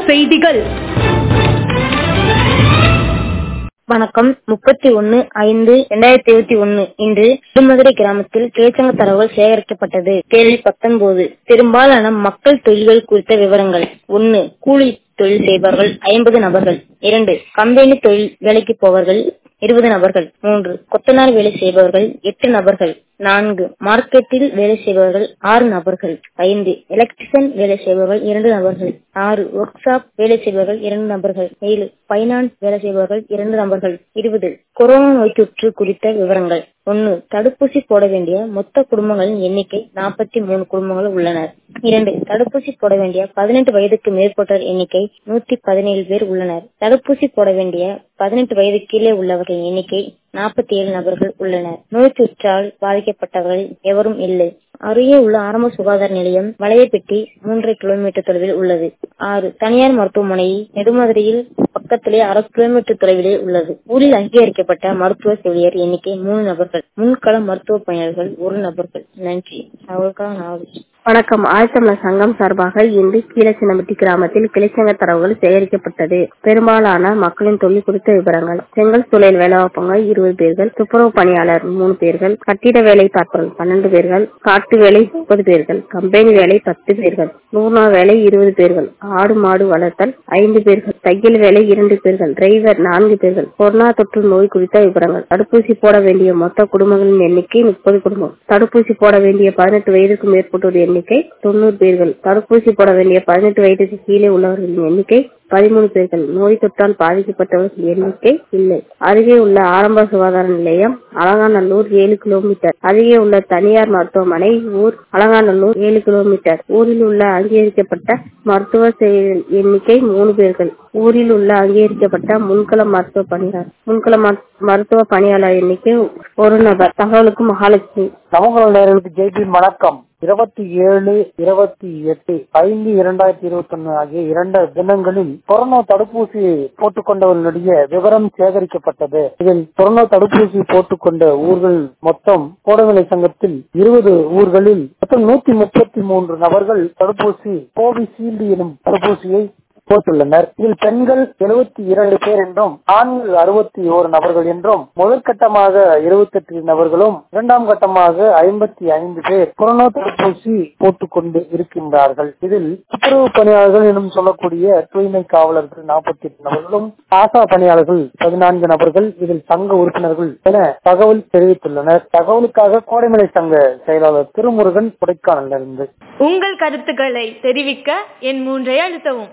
செய்திகள் வணக்கம் முப்பத்தி ஒன்னு ஐந்து இரண்டாயிரத்தி இருபத்தி ஒன்னு இன்று திருமதுரை கிராமத்தில் கிளைச்சங்க தரவுகள் சேகரிக்கப்பட்டது கேள்வி பத்தொன்பது பெரும்பாலான மக்கள் தொழில்கள் குறித்த விவரங்கள் ஒன்னு கூலி தொழில் செய்பவர்கள் ஐம்பது நபர்கள் இரண்டு கம்பெனி தொழில் வேலைக்கு போவர்கள் இருபது நபர்கள் மூன்று கொத்தனார் வேலை செய்பவர்கள் எட்டு நபர்கள் நான்கு மார்க்கெட்டில் வேலை செய்பவர்கள் ஆறு நபர்கள் ஐந்து எலக்ட்ரிஷியன் வேலை செய்பவர்கள் இரண்டு நபர்கள் ஆறு ஒர்க் ஷாப் வேலை செய்பவர்கள் இரண்டு நபர்கள் ஏழு பைனான்ஸ் வேலை செய்பவர்கள் இரண்டு நபர்கள் இருபது கொரோனா நோய் தொற்று குறித்த விவரங்கள் ஒன்னு தடுப்பூசி போட வேண்டிய மொத்த குடும்பங்களின் எண்ணிக்கை நாற்பத்தி மூணு குடும்பங்கள் உள்ளனர் இரண்டு தடுப்பூசி போட வேண்டிய பதினெட்டு வயதுக்கு மேற்பட்டோர் எண்ணிக்கை நூத்தி பதினேழு பேர் உள்ளனர் தடுப்பூசி போட வேண்டிய பதினெட்டு வயது கீழே உள்ளவர்களின் எண்ணிக்கை நாற்பத்தி ஏழு நபர்கள் உள்ளனர் நோய் தொற்றால் பாதிக்கப்பட்டவர்கள் எவரும் இல்லை அருகே உள்ள ஆரம்ப சுகாதார நிலையம் வளையப்பெட்டி மூன்றரை கிலோமீட்டர் தொலைவில் உள்ளது ஆறு தனியார் மருத்துவமனை நெடுமதுரையில் பக்கத்திலே அரை கிலோமீட்டர் தொலைவிலே உள்ளது ஊரில் அங்கீகரிக்கப்பட்ட மருத்துவ செவிலியர் எண்ணிக்கை மூணு நபர்கள் முன்கள மருத்துவ பணியாளர்கள் ஒரு நபர்கள் நன்றி அவர்களுக்காக நாவல் வணக்கம் ஆழ்த்தமிழர் சங்கம் சார்பாக இன்று கீழச்சின்னம்பட்டி கிராமத்தில் கிளைச்சங்க தரவுகள் சேகரிக்கப்பட்டது பெரும்பாலான மக்களின் தொழில் குறித்த விவரங்கள் செங்கல் தொழில் வேலைவாய்ப்பங்க இருபது பேர்கள் துப்புரவு பணியாளர் மூணு பேர்கள் கட்டிட வேலை பார்ப்பவர்கள் பன்னெண்டு பேர்கள் காட்டு வேலை முப்பது பேர்கள் கம்பெனி வேலை பத்து பேர்கள் நூறு வேலை இருபது பேர்கள் ஆடு மாடு வளர்த்தல் ஐந்து பேர்கள் தையல் வேலை இரண்டு பேர்கள் டிரைவர் நான்கு பேர்கள் கொரோனா தொற்று நோய் குறித்த விவரங்கள் தடுப்பூசி போட வேண்டிய மொத்த குடும்பங்களின் எண்ணிக்கை முப்பது குடும்பம் தடுப்பூசி போட வேண்டிய பதினெட்டு வயதுக்கு மேற்பட்டோர் எண்ணிக்கை தொண்ணூறு பேர்கள் தடுப்பூசி போட வேண்டிய பதினெட்டு வயதுக்கு கீழே உள்ளவர்களின் எண்ணிக்கை பதிமூணு பேர்கள் நோய் தொற்றால் பாதிக்கப்பட்டவர்கள் எண்ணிக்கை இல்லை அருகே உள்ள ஆரம்ப சுகாதார நிலையம் அலங்காநல்லூர் ஏழு கிலோமீட்டர் அருகே உள்ள தனியார் மருத்துவமனை ஊர் அலங்காநல்லூர் ஏழு கிலோமீட்டர் ஊரில் உள்ள அங்கீகரிக்கப்பட்ட மருத்துவ எண்ணிக்கை மூணு பேர்கள் ஊரில் உள்ள அங்கீகரிக்கப்பட்ட முன்கள மருத்துவ பணியாளர் முன்கள மருத்துவ பணியாளர் எண்ணிக்கை ஒரு நபர் தகவலுக்கு மகாலட்சுமி சமூக நேர்களுக்கு ஜெய்பி வணக்கம் இருபத்தி ஏழு இருபத்தி எட்டு ஐந்து இரண்டாயிரத்தி இருபத்தி ஒன்னு ஆகிய இரண்டு தினங்களில் கொரோனா தடுப்பூசி போட்டுக்கொண்டவர்களுடைய விவரம் சேகரிக்கப்பட்டது இதில் கொரோனா தடுப்பூசி போட்டுக்கொண்ட ஊர்கள் மொத்தம் கோடவிலை சங்கத்தில் இருபது ஊர்களில் மொத்தம் நூத்தி முப்பத்தி மூன்று நபர்கள் தடுப்பூசி கோவிஷீல்டு எனும் தடுப்பூசியை போட்டுள்ளனர் இதில் பெண்கள் எழுபத்தி இரண்டு பேர் என்றும் ஆண்கள் அறுபத்தி ஓரு நபர்கள் என்றும் முதற்கட்டமாக இருபத்தி எட்டு நபர்களும் இரண்டாம் கட்டமாக ஐம்பத்தி ஐந்து பேர் கொரோனா தடுப்பூசி போட்டுக்கொண்டு இருக்கின்றார்கள் இதில் துப்புரவு பணியாளர்கள் எனும் சொல்லக்கூடிய தூய்மை காவலர்கள் நாற்பத்தி எட்டு நபர்களும் ஆசா பணியாளர்கள் பதினான்கு நபர்கள் இதில் சங்க உறுப்பினர்கள் என தகவல் தெரிவித்துள்ளனர் தகவலுக்காக கோடைமலை சங்க செயலாளர் திருமுருகன் கொடைக்கானலிருந்து உங்கள் கருத்துக்களை தெரிவிக்க என் மூன்றை அழுத்தவும்